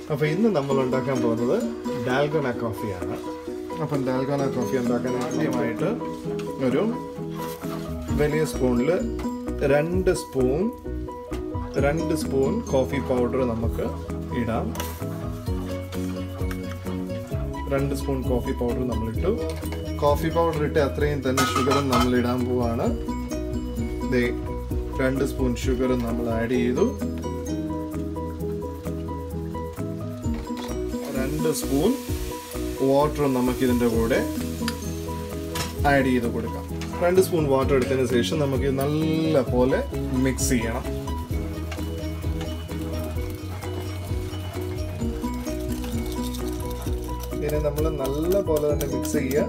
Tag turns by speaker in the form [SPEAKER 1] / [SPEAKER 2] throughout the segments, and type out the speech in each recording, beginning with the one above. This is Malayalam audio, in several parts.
[SPEAKER 1] അപ്പോൾ ഇന്ന് നമ്മൾ ഉണ്ടാക്കാൻ പോകുന്നത് ഡാൽഗോന കോഫിയാണ് അപ്പം ഡാൽഗോന കോഫി ഉണ്ടാക്കാൻ ആദ്യമായിട്ട് ഒരു വലിയ സ്പൂണിൽ രണ്ട് സ്പൂൺ രണ്ട് സ്പൂൺ കോഫി പൗഡർ നമുക്ക് ഇടാം രണ്ട് സ്പൂൺ കോഫി പൗഡർ നമ്മളിട്ടു കോഫി പൗഡർ ഇട്ട് അത്രയും തന്നെ ഷുഗറും നമ്മൾ ഇടാൻ പോവാണ് ദേ രണ്ട് സ്പൂൺ ഷുഗറും നമ്മൾ ആഡ് ചെയ്തു രണ്ട് സ്പൂൺ വാട്ടറും നമുക്ക് ഇതിൻ്റെ കൂടെ ആഡ് ചെയ്ത് കൊടുക്കാം രണ്ട് സ്പൂൺ വാട്ടർ എടുത്തതിന് ശേഷം നമുക്ക് ഇത് നല്ല പോലെ മിക്സ് ചെയ്യണം ഇതിനെ നമ്മൾ നല്ല പോലെ തന്നെ മിക്സ് ചെയ്യുക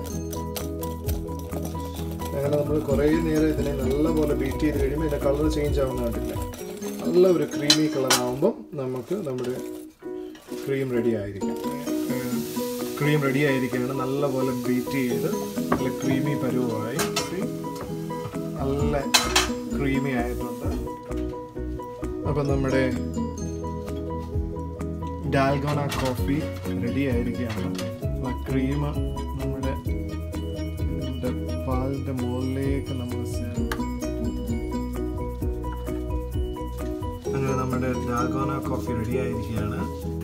[SPEAKER 1] അങ്ങനെ നമ്മൾ കുറേ നേരം ഇതിനെ നല്ല പോലെ ബീറ്റ് ചെയ്ത് കഴിയുമ്പോൾ ഇതിൻ്റെ കളർ ചേഞ്ച് ആവുന്ന കണ്ടില്ല നല്ല ഒരു ക്രീമി കളർ ആകുമ്പം നമുക്ക് നമ്മുടെ ക്രീം റെഡി ആയിരിക്കും ക്രീം റെഡി ആയിരിക്കുകയാണ് നല്ല പോലെ ബീറ്റ് ചെയ്ത് നല്ല ക്രീമി പരുവമായി See? നല്ല ക്രീമി ആയിട്ടുണ്ട് അപ്പം നമ്മുടെ ഡാൽഗോണ കോഫി റെഡി ആയിരിക്കുകയാണ് ആ ക്രീം നമ്മുടെ ഇതിൻ്റെ പാലിൻ്റെ മുകളിലേക്ക് നമ്മൾ serve അങ്ങനെ നമ്മുടെ ഡാൽഗോണ കോഫി റെഡി ആയിരിക്കുകയാണ്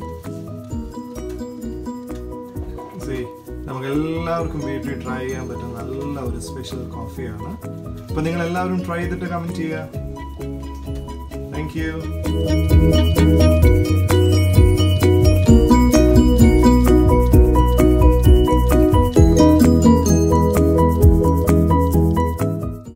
[SPEAKER 1] See, നമുക്ക് എല്ലാവർക്കും വീട്ടിൽ ട്രൈ ചെയ്യാൻ പറ്റുന്ന നല്ല ഒരു സ്പെഷ്യൽ കോഫിയാണ് അപ്പൊ നിങ്ങൾ എല്ലാവരും ട്രൈ ചെയ്തിട്ട് കമന്റ് ചെയ്യുക താങ്ക് യു